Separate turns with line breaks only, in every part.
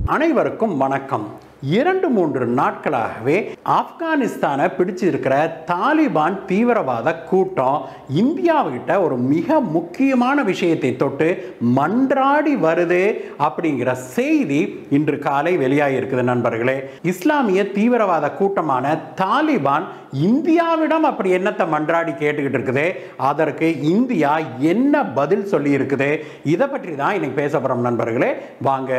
அனைவருக்கும் வணக்கம் இரண்டு மூன்று நாட்களாகவே ஆப்கானிஸ்தானை பிடிச்சிருக்கிற தாலிபான் தீவிரவாத கூட்டம் இந்தியாவுக்கிட்ட ஒரு மிக முக்கியமான விஷயத்தை தொட்டு மன்றாடி வருது அப்படிங்கிற செய்தி இன்று காலை வெளியாகியிருக்குது நண்பர்களே இஸ்லாமிய தீவிரவாத கூட்டமான தாலிபான் இந்தியாவிடம் அப்படி என்னத்தை மன்றாடி கேட்டுக்கிட்டு இருக்குது அதற்கு இந்தியா என்ன பதில் சொல்லி இருக்குது இதை பற்றி தான் இன்னைக்கு பேச போகிறோம் நண்பர்களே வாங்க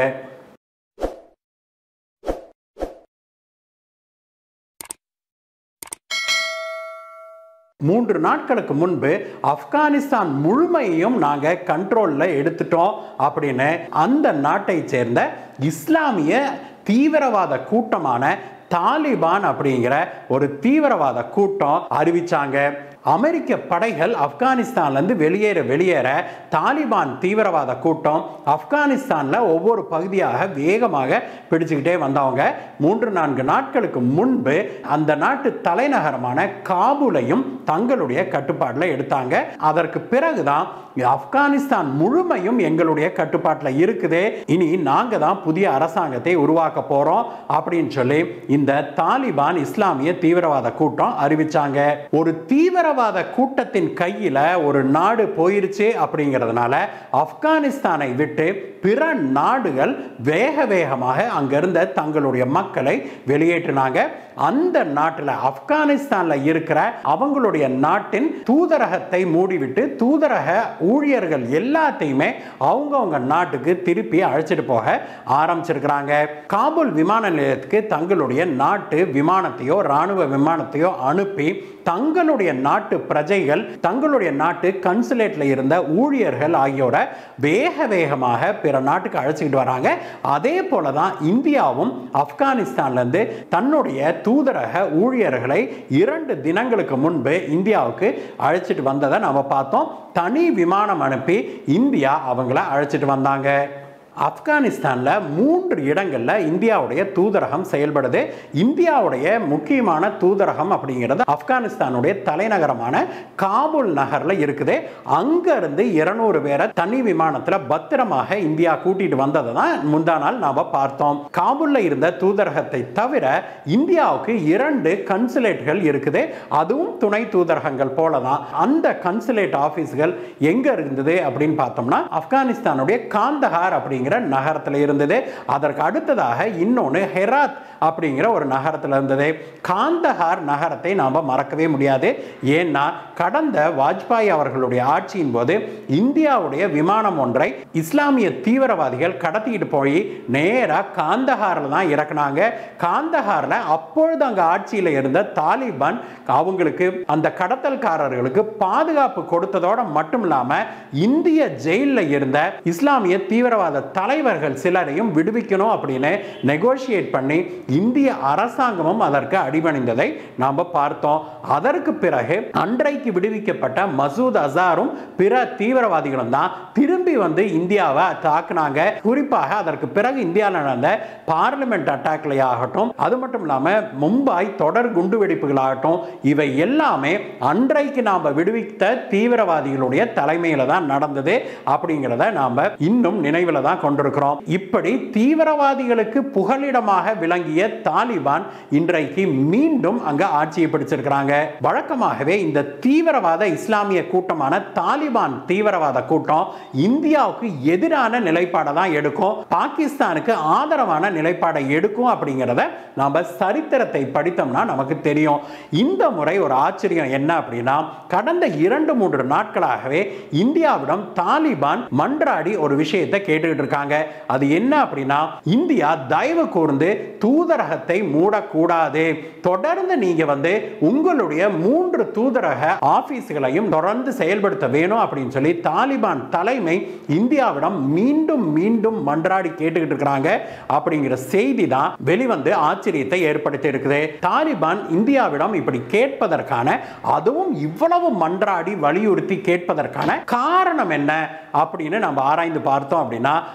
மூன்று நாட்களுக்கு முன்பு ஆப்கானிஸ்தான் முழுமையையும் நாங்கள் கண்ட்ரோலில் எடுத்துட்டோம் அப்படின்னு அந்த நாட்டை சேர்ந்த இஸ்லாமிய தீவிரவாத கூட்டமான தாலிபான் அப்படிங்கிற ஒரு தீவிரவாத கூட்டம் அறிவிச்சாங்க அமெரிக்க படைகள் ஆப்கானிஸ்தான்லேருந்து வெளியேற வெளியேற தாலிபான் தீவிரவாத கூட்டம் ஆப்கானிஸ்தானில் ஒவ்வொரு பகுதியாக வேகமாக பிடிச்சுக்கிட்டே வந்தவங்க மூன்று நான்கு நாட்களுக்கு முன்பு அந்த நாட்டு தலைநகரமான காபூலையும் தங்களுடைய கட்டுப்பாட்டில் எடுத்தாங்க அதற்கு பிறகுதான் ஆப்கானிஸ்தான் முழுமையும் எங்களுடைய கட்டுப்பாட்டில் இருக்குது இனி நாங்கள் தான் புதிய அரசாங்கத்தை உருவாக்க போகிறோம் அப்படின்னு சொல்லி இந்த தாலிபான் இஸ்லாமிய தீவிரவாத கூட்டம் அறிவிச்சாங்க ஒரு தீவிரவாத கூட்டத்தின் கையில் ஒரு நாடு போயிருச்சு அப்படிங்கிறதுனால ஆப்கானிஸ்தானை விட்டு பிற நாடுகள் வேக வேகமாக அங்கிருந்த தங்களுடைய மக்களை வெளியேற்றினாங்க அந்த நாட்டில் ஆப்கானிஸ்தானில் இருக்கிற அவங்களுடைய நாட்டின் தூதரகத்தை மூடிவிட்டு தூதரக ஊழியர்கள் எல்லாத்தையுமே அவங்கவுங்க நாட்டுக்கு திருப்பி அழைச்சிட்டு போக ஆரம்பிச்சிருக்கிறாங்க காபூல் விமான நிலையத்துக்கு தங்களுடைய நாட்டு விமானத்தையோ ராணுவ விமானத்தையோ அனுப்பி தங்களுடைய நாட்டு பிரஜைகள் தங்களுடைய நாட்டு கன்சுலேட்ல இருந்த ஊழியர்கள் ஆகியோர வேக வேகமாக பிற நாட்டுக்கு அழைச்சிக்கிட்டு வராங்க அதே போல தான் இந்தியாவும் ஆப்கானிஸ்தான்லேருந்து தன்னுடைய தூதரக ஊழியர்களை இரண்டு தினங்களுக்கு முன்பு இந்தியாவுக்கு அழைச்சிட்டு வந்ததை நம்ம பார்த்தோம் தனி விமானம் அனுப்பி இந்தியா அவங்கள அழைச்சிட்டு வந்தாங்க ஆப்கானிஸ்தானில் மூன்று இடங்களில் இந்தியாவுடைய தூதரகம் செயல்படுது இந்தியாவுடைய முக்கியமான தூதரகம் அப்படிங்கிறது ஆப்கானிஸ்தானுடைய தலைநகரமான காபூல் நகரில் இருக்குது அங்கேருந்து இருநூறு பேரை தனி விமானத்தில் பத்திரமாக இந்தியா கூட்டிட்டு வந்ததை தான் முந்தா நாள் நாம் பார்த்தோம் காபூலில் இருந்த தூதரகத்தை தவிர இந்தியாவுக்கு இரண்டு கன்சுலேட்கள் இருக்குது அதுவும் துணை தூதரகங்கள் போல தான் அந்த கன்சுலேட் ஆஃபீஸ்கள் எங்கே இருந்தது அப்படின்னு பார்த்தோம்னா ஆப்கானிஸ்தானுடைய காந்தஹார் அப்படிங்கிற நகரத்தில் இருந்தது அதற்கு அடுத்ததாக இன்னொன்று ஹெராத் அப்படிங்கிற ஒரு நகரத்தில் இருந்தது காந்தஹார் நகரத்தை நாம் மறக்கவே முடியாது ஏன்னா கடந்த வாஜ்பாய் அவர்களுடைய ஆட்சியின் போது இந்தியாவுடைய விமானம் ஒன்றை இஸ்லாமிய தீவிரவாதிகள் கடத்திக்கிட்டு போய் நேராக காந்தஹாரில் தான் இறக்குனாங்க காந்தஹாரில் அப்பொழுது அங்கே ஆட்சியில் இருந்த தாலிபான் அவங்களுக்கு அந்த கடத்தல்காரர்களுக்கு பாதுகாப்பு கொடுத்ததோட மட்டும் இல்லாமல் இந்திய ஜெயிலில் இருந்த இஸ்லாமிய தீவிரவாத தலைவர்கள் சிலரையும் விடுவிக்கணும் அப்படின்னு நெகோஷியேட் பண்ணி இந்திய அரசாங்கமும் அதற்கு அடிபணிந்ததை நாம் பார்த்தோம் அதற்கு பிறகு அன்றைக்கு விடுவிக்கப்பட்ட மசூத் அசாரும் பிற தீவிரவாதிகளும் தான் திரும்பி வந்து இந்தியாவை தாக்குனாங்க குறிப்பாக அதற்கு பிறகு இந்தியாவில் நடந்த பார்லிமெண்ட் அட்டாக்ல ஆகட்டும் அது மட்டும் இல்லாமல் மும்பாய் தொடர் குண்டுவெடிப்புகளாகட்டும் இவை எல்லாமே அன்றைக்கு நாம் விடுவித்த தீவிரவாதிகளுடைய தலைமையில தான் நடந்தது அப்படிங்கிறத நாம் இன்னும் நினைவில் தான் கொண்டிருக்கிறோம் இப்படி தீவிரவாதிகளுக்கு புகலிடமாக விளங்கிய தாலிபான் இன்றைக்கு மீண்டும் அங்க ஆட்சியை பிடிச்சிருக்கிறாங்க வழக்கமாகவே இந்த தீவிரவாத இஸ்லாமிய கூட்டமான தாலிபான் தீவிரவாத கூட்டம் இந்தியாவுக்கு எதிரான நிலைப்பாடை தான் எடுக்கும் பாகிஸ்தானுக்கு ஆதரவான நிலைப்பாடை எடுக்கும் அப்படிங்கிறத நாம சரித்திரத்தை படித்தோம்னா நமக்கு தெரியும் இந்த முறை ஒரு ஆச்சரியம் என்ன அப்படின்னா கடந்த இரண்டு மூன்று நாட்களாகவே இந்தியாவிடம் தாலிபான் மன்றாடி ஒரு விஷயத்தை கேட்டுக்கிட்டு இருக்காங்க அது என்ன அப்படின்னா இந்தியா தயவு கூர்ந்து தூதரகத்தை மூடக்கூடாது தொடர்ந்து நீங்க வந்து உங்களுடைய மூன்று தூதரக ஆபீஸ்களையும் தொடர்ந்து செயல்படுத்த வேணும் அப்படின்னு சொல்லி தாலிபான் தலைமை இந்தியாவிடம் மீண்டும் மீண்டும் மன்றாடி கேட்டுக்கிட்டு இருக்கிறாங்க அப்படிங்கிற செய்தி தான் வெளிவந்து ஆச்சரியத்தை ஏற்படுத்தி இருக்குது தாலிபான் இந்தியாவிடம் இப்படி கேட்பதற்கான அதுவும் இவ்வளவு மன்றாடி வலியுறுத்தி கேட்பதற்கான காரணம் என்ன அப்படின்னு நம்ம ஆராய்ந்து பார்த்தோம் அப்படின்னா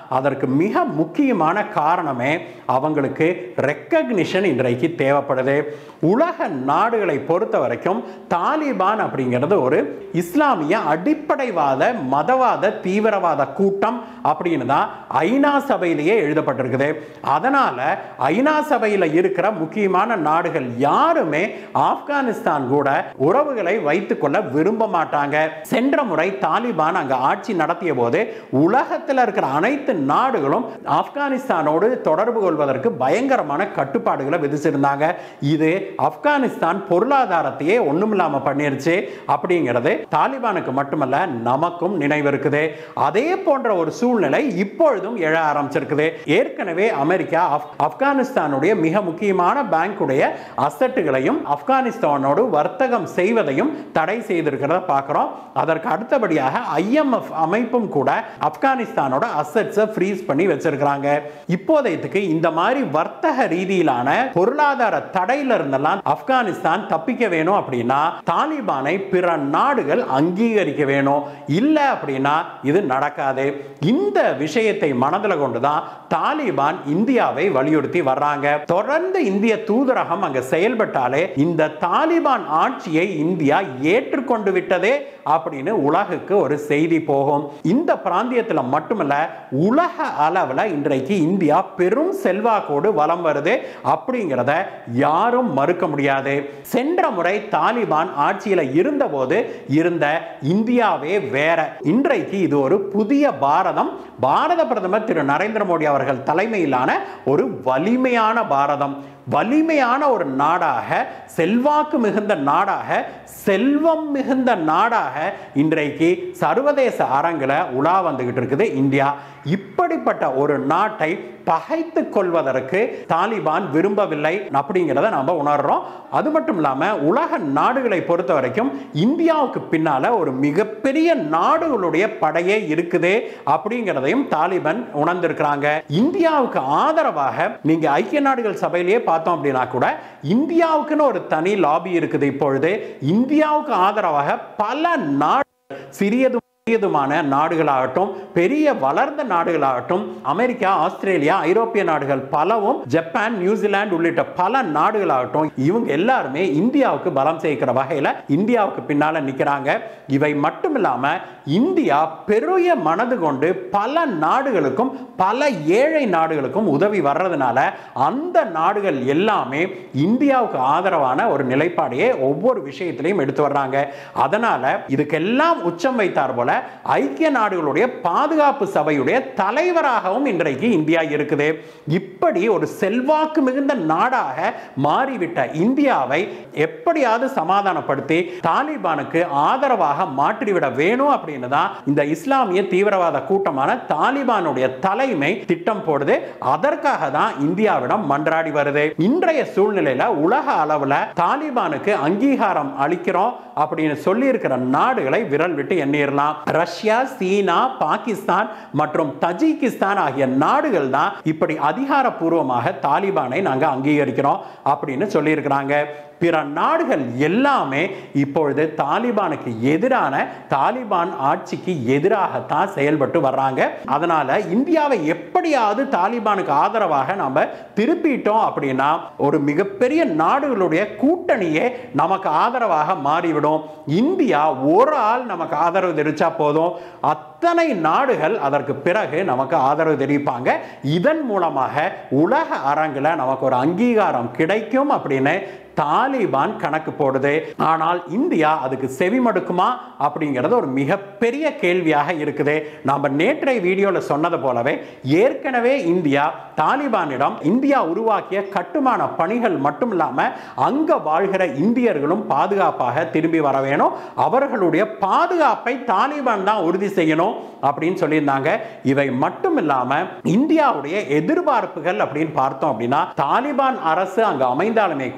அதற்கு மிக முக்கியமான காரணமே அவங்களுக்கு ரெக்கக்னிஷன் இன்றைக்கு தேவைப்படுது உலக நாடுகளை பொறுத்த வரைக்கும் தாலிபான் அப்படிங்கிறது ஒரு இஸ்லாமிய அடிப்படைவாத மதவாத தீவிரவாத கூட்டம் அப்படின்னு தான் ஐநா சபையிலேயே எழுதப்பட்டிருக்குது அதனால ஐநா சபையில் இருக்கிற முக்கியமான நாடுகள் யாருமே ஆப்கானிஸ்தான் கூட உறவுகளை வைத்துக்கொள்ள விரும்ப மாட்டாங்க சென்ற முறை தாலிபான் அங்க ஆட்சி நடத்திய போது உலகத்தில் இருக்கிற அனைத்து நாடுகளும் ஆப்கானிஸ்தானோடு தொடர்பு கொள்வதற்கு பயங்கரமான கட்டுப்பாடுகளை விதிச்சிருந்தாங்க இது ஆப்கானிஸ்தான் பொருளாதாரத்தையே ஒண்ணுமில்லாம பண்ணிருச்சு அப்படிங்கிறது தாலிபானுக்கு மட்டுமல்ல நமக்கும் நினைவு இருக்குது அதே போன்ற ஒரு சூழ்நிலை இப்பொழுதும் எழ ஆரம்பிச்சிருக்குது ஏற்கனவே அமெரிக்கா ஆப்- ஆப்கானிஸ்தானுடைய மிக முக்கியமான பேங்குடைய அசட்டுகளையும் ஆப்கானிஸ்தானோடு வர்த்தகம் செய்வதையும் தடை செய்திருக்கிறத பார்க்கிறோம் அதற்கு அடுத்தபடியாக ஐஎம்எஃப் அமைப்பும் கூட ஆப்கானிஸ்தானோட அசட்ஸை ஃப்ரீஸ் பண்ணி வச்சிருக்கிறாங்க இப்போதைக்கு இந்த மாதிரி வர்த்தக ரீதியிலான பொருளாதார தடையில இருந்தெல்லாம் ஆப்கானிஸ்தான் தப்பிக்க வேணும் அப்படின்னா தாலிபானை பிற நாடுகள் அங்கீகரிக்க வேணும் இல்ல அப்படின்னா இது நடக்காது இந்த விஷயத்தை மனதில் கொண்டுதான் தாலிபான் இந்தியாவை வலியுறுத்தி வர்றாங்க தொடர்ந்து இந்திய தூதரகம் அங்க செயல்பட்டாலே இந்த தாலிபான் ஆட்சியை இந்தியா ஏற்றுக்கொண்டு விட்டதே அப்படின்னு உலகுக்கு ஒரு செய்தி போகும் இந்த பிராந்தியத்தில் மட்டுமல்ல உலக அளவில் இன்றைக்கு இந்தியா பெரும் செல்வாக்கோடு வலம் வருது அப்படிங்கிறத யாரும் மறுக்க முடியாது சென்ற முறை தாலிபான் ஆட்சியில் இருந்தபோது இருந்த இந்தியாவே வேற இன்றைக்கு இது ஒரு புதிய பாரதம் பாரத பிரதமர் திரு நரேந்திர மோடி அவர்கள் தலைமையிலான ஒரு வலிமையான பாரதம் வலிமையான ஒரு நாடாக செல்வாக்கு மிகுந்த நாடாக செல்வம் மிகுந்த நாடாக இன்றைக்கு சர்வதேச அரங்கில் உலா வந்துகிட்டு இருக்குது இந்தியா இப்படிப்பட்ட ஒரு நாட்டை பகைத்து கொள்வதற்கு தாலிபான் விரும்பவில்லை அப்படிங்கிறத நாம உணர்றோம் அது மட்டும் இல்லாம உலக நாடுகளை பொறுத்த வரைக்கும் இந்தியாவுக்கு பின்னால ஒரு மிகப்பெரிய நாடுகளுடைய படையே இருக்குது அப்படிங்கிறதையும் தாலிபான் உணர்ந்திருக்கிறாங்க இந்தியாவுக்கு ஆதரவாக நீங்க ஐக்கிய நாடுகள் சபையிலேயே பார்த்தோம் அப்படின்னா கூட இந்தியாவுக்குன்னு ஒரு தனி லாபி இருக்குது இப்பொழுது இந்தியாவுக்கு ஆதரவாக பல நாடு சிறியது பெரியதுமான நாடுகளாகட்டும் பெரிய வளர்ந்த நாடுகளாகட்டும் அமெரிக்கா ஆஸ்திரேலியா ஐரோப்பிய நாடுகள் பலவும் ஜப்பான் நியூசிலாந்து உள்ளிட்ட பல நாடுகளாகட்டும் இவங்க எல்லாருமே இந்தியாவுக்கு பலம் சேர்க்கிற வகையில் இந்தியாவுக்கு பின்னால நிற்கிறாங்க இவை மட்டும் இல்லாம இந்தியா பெரிய மனது கொண்டு பல நாடுகளுக்கும் பல ஏழை நாடுகளுக்கும் உதவி வர்றதுனால அந்த நாடுகள் எல்லாமே இந்தியாவுக்கு ஆதரவான ஒரு நிலைப்பாடையே ஒவ்வொரு விஷயத்திலையும் எடுத்து வர்றாங்க அதனால இதுக்கெல்லாம் உச்சம் வைத்தார் போல ஐக்கிய நாடுகளுடைய பாதுகாப்பு சபையுடைய தலைவராகவும் இன்றைக்கு இந்தியா இருக்குது இப்படி ஒரு செல்வாக்கு மிகுந்த நாடாக மாறிவிட்ட இந்தியாவை எப்படியாவது சமாதானப்படுத்தி தாலிபானுக்கு ஆதரவாக மாற்றிவிட வேணும் அப்படின்னு தான் இந்த இஸ்லாமிய தீவிரவாத கூட்டமான தாலிபானுடைய தலைமை திட்டம் போடுது அதற்காக தான் இந்தியாவிடம் மன்றாடி வருது இன்றைய சூழ்நிலையில உலக அளவுல தாலிபானுக்கு அங்கீகாரம் அளிக்கிறோம் அப்படின்னு சொல்லி இருக்கிற நாடுகளை விரல் விட்டு எண்ணிடலாம் ரஷ்யா சீனா பாகிஸ்தான் மற்றும் தஜிகிஸ்தான் ஆகிய நாடுகள் தான் இப்படி அதிகாரப்பூர்வமாக தாலிபானை நாங்க அங்கீகரிக்கிறோம் அப்படின்னு சொல்லியிருக்கிறாங்க பிற நாடுகள் எல்லாமே இப்பொழுது தாலிபானுக்கு எதிரான தாலிபான் ஆட்சிக்கு எதிராகத்தான் செயல்பட்டு வர்றாங்க அதனால இந்தியாவை எப்படியாவது தாலிபானுக்கு ஆதரவாக நாம திருப்பிட்டோம் அப்படின்னா ஒரு மிகப்பெரிய நாடுகளுடைய கூட்டணியே நமக்கு ஆதரவாக மாறிவிடும் இந்தியா ஒரு ஆள் நமக்கு ஆதரவு தெரிவிச்சா போதும் அத்தனை நாடுகள் அதற்கு பிறகு நமக்கு ஆதரவு தெரிவிப்பாங்க இதன் மூலமாக உலக அரங்கில் நமக்கு ஒரு அங்கீகாரம் கிடைக்கும் அப்படின்னு தாலிபான் கணக்கு போடுது ஆனால் இந்தியா அதுக்கு செவிமடுக்குமா அப்படிங்கிறது ஒரு மிகப்பெரிய கேள்வியாக இருக்குது நாம் நேற்றைய வீடியோவில் சொன்னது போலவே ஏற்கனவே இந்தியா தாலிபானிடம் இந்தியா உருவாக்கிய கட்டுமான பணிகள் மட்டும் இல்லாமல் அங்கே வாழ்கிற இந்தியர்களும் பாதுகாப்பாக திரும்பி வர வேணும் அவர்களுடைய பாதுகாப்பை தாலிபான் தான் உறுதி செய்யணும் அப்படின்னு சொல்லியிருந்தாங்க இவை மட்டும் இல்லாமல் இந்தியாவுடைய எதிர்பார்ப்புகள் அப்படின்னு பார்த்தோம் அப்படின்னா தாலிபான் அரசு அங்கு அமைந்தாலுமே கூட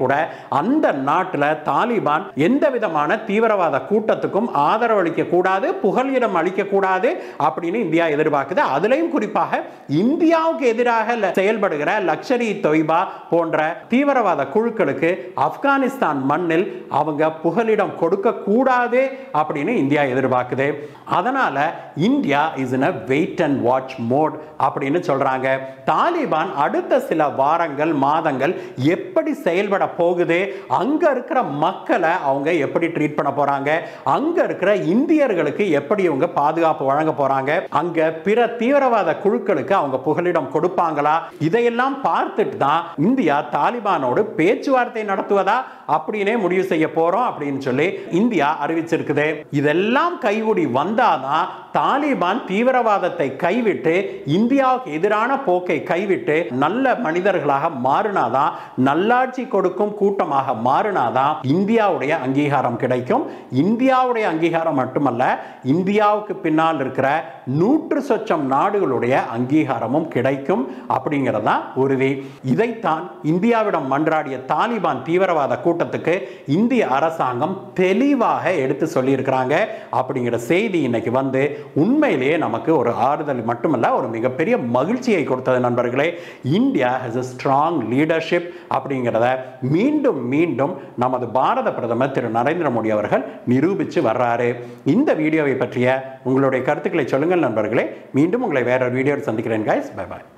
அந்த நாட்டில் தாலிபான் எந்த விதமான தீவிரவாத கூட்டத்துக்கும் ஆதரவு அளிக்க கூடாது புகலிடம் அளிக்க கூடாது அப்படின்னு இந்தியா எதிர்பார்க்குது அதுலயும் குறிப்பாக இந்தியாவுக்கு எதிராக ல- செயல்படுகிற லக்ஷரி தொய்பா போன்ற தீவிரவாத குழுக்களுக்கு ஆப்கானிஸ்தான் மண்ணில் அவங்க புகலிடம் கொடுக்க கூடாது அப்படின்னு இந்தியா எதிர்பார்க்குது அதனால India is in a wait and watch mode அப்படின்னு சொல்றாங்க தாலிபான் அடுத்த சில வாரங்கள் மாதங்கள் எப்படி செயல்பட போகுது அங்க இருக்கிற மக்களை அவங்க எப்படி ட்ரீட் பண்ண போறாங்க அங்க இருக்கிற இந்தியர்களுக்கு எப்படி இவங்க பாதுகாப்பு வழங்க போறாங்க அங்க பிற தீவிரவாத குழுக்களுக்கு அவங்க புகலிடம் கொடுப்பாங்களா இதையெல்லாம் பார்த்துட்டு தான் இந்தியா தாலிபானோடு பேச்சுவார்த்தை நடத்துவதா அப்படின்னே முடிவு செய்ய போறோம் அப்படின்னு சொல்லி இந்தியா அறிவிச்சிருக்குது இதெல்லாம் கைகூடி வந்தாதான் தாலிபான் தீவிரவாதத்தை கைவிட்டு இந்தியாவுக்கு எதிரான போக்கை கைவிட்டு நல்ல மனிதர்களாக மாறினாதான் நல்லாட்சி கொடுக்கும் கூட்டமாக மாறினாதான் இந்தியாவுடைய அங்கீகாரம் கிடைக்கும் இந்தியாவுடைய அங்கீகாரம் மட்டுமல்ல இந்தியாவுக்கு பின்னால் இருக்கிற நூற்று சொச்சம் நாடுகளுடைய அங்கீகாரமும் கிடைக்கும் அப்படிங்கிறதா உறுதி இதைத்தான் இந்தியாவிடம் மன்றாடிய தாலிபான் தீவிரவாத கூட்டத்துக்கு இந்திய அரசாங்கம் தெளிவாக எடுத்து சொல்லியிருக்கிறாங்க அப்படிங்கிற செய்தி இன்னைக்கு வந்து உண்மையிலேயே நமக்கு ஒரு ஆறுதல் மட்டுமல்ல ஒரு மிகப்பெரிய மகிழ்ச்சியை கொடுத்தது நண்பர்களே India has a strong leadership அப்படிங்கிறத மீண்டும் மீண்டும் நமது பாரத பிரதமர் திரு நரேந்திர மோடி அவர்கள் நிரூபித்து வர்றாரு இந்த வீடியோவை பற்றிய உங்களுடைய கருத்துக்களை சொல்லுங்கள் நண்பர்களே மீண்டும் உங்களை வேற ஒரு வீடியோவில் சந்திக்கிறேன் guys பை பாய்